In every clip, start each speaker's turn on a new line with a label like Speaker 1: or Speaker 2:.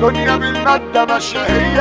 Speaker 1: دنيا بالمادة ماشية هي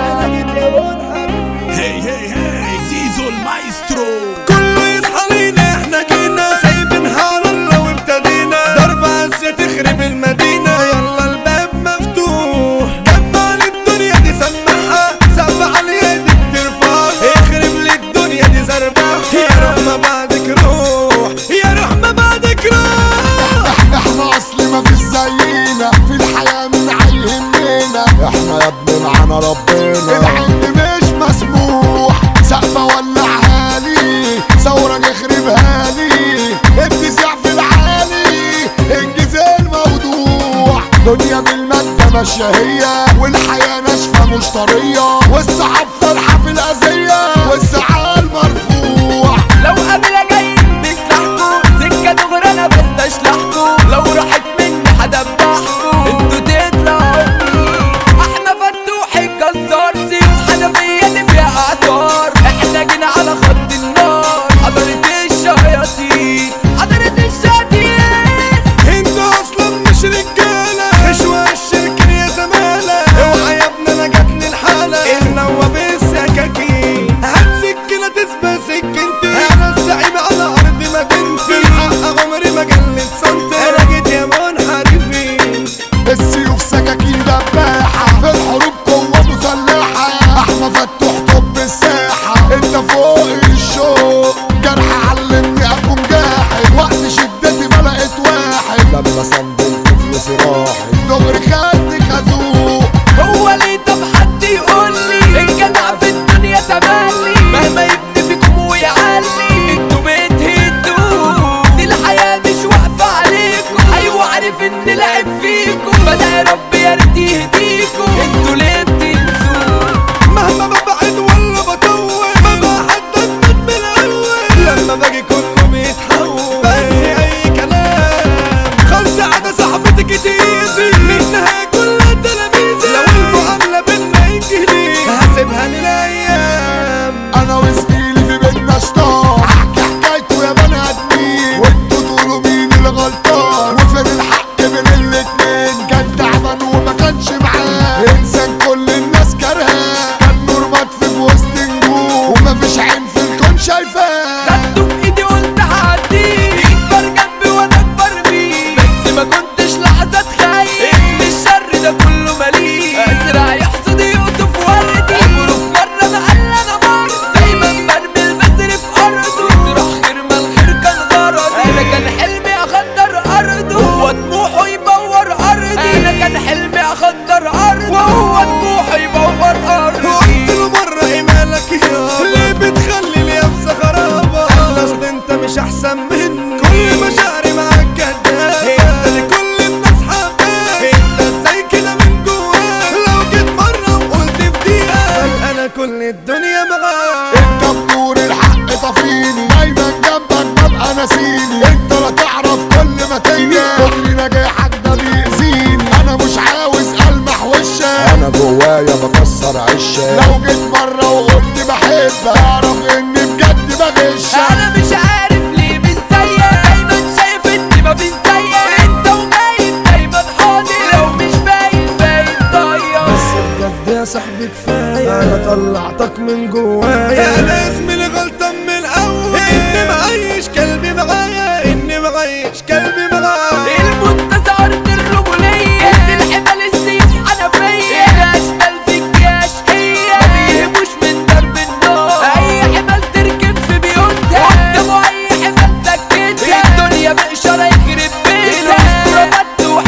Speaker 2: هي هي هي زيزو المايسترو
Speaker 3: كله يصحى لينا احنا جينا سايبينها على الله وابتدينا ضربة عزة تخرب المدينة يلا الباب مفتوح جمع الدنيا دي سمعها سقف عليها دي بترفع اخرب لي الدنيا دي زربها يا روح ما بعدك روح يا روح ما بعدك روح
Speaker 1: احنا اصل ما فيش زينا في الحياة من عيهمنا احنا يا ابني معانا ربنا العند مش مسموح سقفة ولعها لي ثورة نخربها لي ابتزاع في العالي انجز الموضوع دنيا بالمادة ماشية هي والحياة ناشفة مش طرية والصحاب فرحة في الأذية والزعل مرفوع
Speaker 4: لو قبل جاي بسلاحكو سكة دغري انا بستشلحكو لو راحت مني هدبحكو انتوا تطلعوا احنا فتوح الجزار سيف حنفية دي فيها اعصار احنا جينا على خط النار حضرت الشياطين حضرت الشياطين
Speaker 3: انتوا اصلا مش رجالة خشوة الشركة يا زمالة اوعى يا ابني انا جاتني الحالة النوى بالسكاكين هات سكينة تسبى سكنتي انا الزعيم على ارض مدينتي الحق عمري ما جلت سنتي انا جيت يا منحرفين
Speaker 1: السيوف سكاكين دباحة في الحروب قوة مسلحة أحمى فتوح طب الساحة انت فوق الشوق جرح علمني أكون جاحد وقت شدتي ما لقيت واحد لما صندلت فلوسي راحت دغري خدت خازوق
Speaker 4: هو ليه طب حد يقول لي الجدع في الدنيا تملي مهما يبني فيكم ويعلي انتوا بتهدوا دي الحياة مش واقفة عليكم ايوه عارف ان لعب فيكم بدأ يا رب يا ريت يهديكم انتوا ليه بتنسوا
Speaker 3: مهما ببعد ولا بطول ببقى حتى اتمت من الاول لما باجي كله بيتحول بنهي اي كلام خمسة عدا صاحبتك تيزي منها كلها تلاميذي لو المعاملة بينا انجليزي هسيبها للايام
Speaker 1: أنا وزميلي في بيتنا شطار أحكي حكايته يا بني آدمين وانتوا تقولوا مين الغلطان وفين الحق بين الاتنين كان تعبان وما كانش معاه إنسان كل الناس كارهاه كان نور مطفي في وسط نجوم ومفيش عين في الكون شايفاه
Speaker 4: خدته في ايدي قلت هعديه يكبر جنبي وانا اكبر بيه بس ما كنتش لحظة اتخيل ان الشر ده كله مليء ازرع يحصد يقطف وردي عمره في مرة ما قال انا مرض دايما برمي البذر في ارضه تروح خير ما الخير كان غرضي انا كان حلمي اخدر ارضه وهو طموحه يبور ارضي انا كان حلمي اخدر ارضه وهو طموحه يبور
Speaker 3: قلت
Speaker 4: ارضي
Speaker 3: له مرة ايه مالك يا ليه بتخلي اليابسة خرابة اصل انت مش احسن مني كل مشاعري معاك كداب انت لكل الناس حباب انت ازاي كده من جواك لو جيت مرة وقلت في دقيقة بل انا كل الدنيا معاك
Speaker 1: انت بنور الحق طفيني دايما جنبك ببقى ناسيني انت لا تعرف كل ما تيجي كل نجاحك ده بيأذيني انا مش عاوز المح وشك انا جوايا بكسر عشك لو جيت مرة وقلت بحبك اعرف اني بجد بغشك
Speaker 4: انا مش عارف ليه مش زيك دايما شايف اني مفيش زيك انت وباين دايما حاضر لو مش باين باين ضايع
Speaker 3: بجد يا صاحبي كفاية انا طلعتك من جوايا انا اسمي اللي غلطان من الاول اني معيش قلبي معايا اني معيش قلبي معايا
Speaker 4: المنتزه ارض الرجوليه ارض الحمل السيف حنفيه الاشمال في الجيش هي ما بيهموش من درب النار اي حمل تركب في بيوتها قدامه اي حمل سكتها الدنيا بإشارة يخرب بيتها الاسطوره فتوح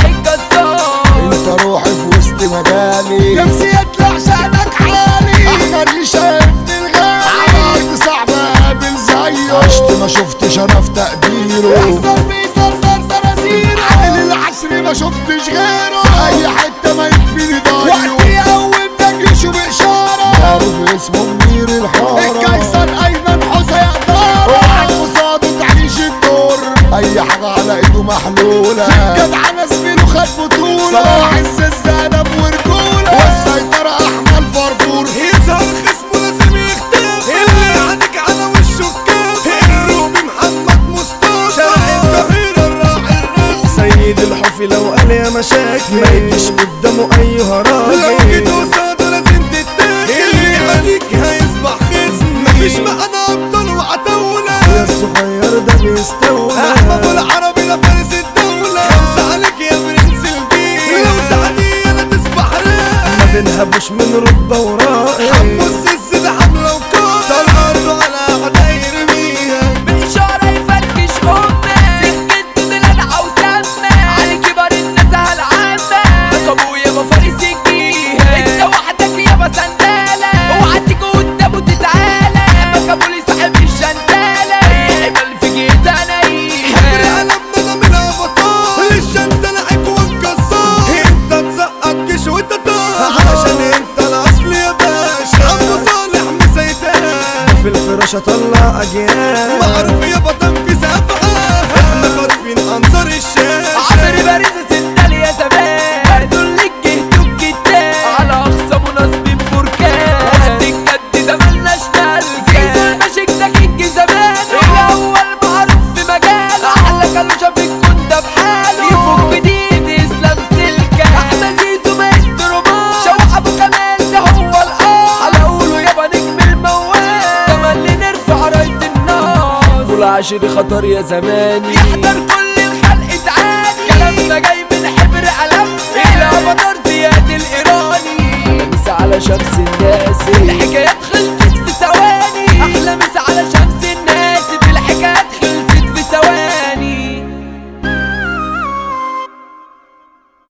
Speaker 4: الجزار
Speaker 1: انت روحي في وسط مجالي نفسي يطلع شأنك عالي احمد ريشة ابن الغالي عملت صعب اقابل زيه عشت ما شفتش انا في تقديره يحصل بيه صرصر صراصيره عامل العصر ما شفتش غيره في اي حتة ما يكفيني ضايعه وقتي اول نجيشه باشارة معروف اسمه منير الحارة القيصر ايمن حسين دارة اوعك قصاده تعيش الدور اي حاجة على ايده محلولة جدع انا زميله خد بطولة صلاح الزنزانة ورجولة والسيطرة احمد فرفور
Speaker 3: يظهر خصمه لازم يختفي اللي عندك على وشه كاف الرومي محمد مصطفى شارع القاهرة الراعي الرسمي سيد الحفظ عارف لو قال يا مشاكل ما يجيش قدامه ايها راجل لو جيت قصاده لازم تتاكل اللي عليك هيصبح خصم مفيش معنى ابطال وعتاولة يا الصغير ده بيستولى احمد العربي ده فارس الدولة خمسة عليك يا برنس الجيل لو تعدي انا تصبح راق ما بنهبوش من رتبة ورائي حمو السس ده حملة وكار طلعته على اعداء يرميها
Speaker 4: بالإشارة يفركش أمي سكنت دلع وسمة على كبر الناس هالعامة لك أبويا مفارس الجيهة أنت وحدك يابا سندالة اوعى تيجي قدامه تتعالى مكابولي صاحب الشندالة يعمل في جيت أنا
Speaker 3: حبر قلبنا ده من ابطال الشنطة لعب والجزار انت تزقط جيش وانت طار عشان انت الاصل يا باشا عم صالح مسيتان في الفراشة طلع اجيال معروف يا بطن في سبعة احنا خاطفين انصار الشاشة
Speaker 4: عمري باريس سندال يا زمان دول لك جهد الكتاب على اقصى مناسب بركان وقت الجد ده ملناش ملك زيزو المشيك ده كينج زمان الاول معروف في مجاله احلى كلوشة في الكون ده بحاله يفك جديد اسلام سلكة احمد زيزو مايسترو مان شوح ابو كمال ده هو الار على قوله يابا نجم الموال تملي نرفع راية النار طول عشري خطر يا زماني يحضر كل الخلق تعاني كلامنا جاي من حبر قلم الى مدار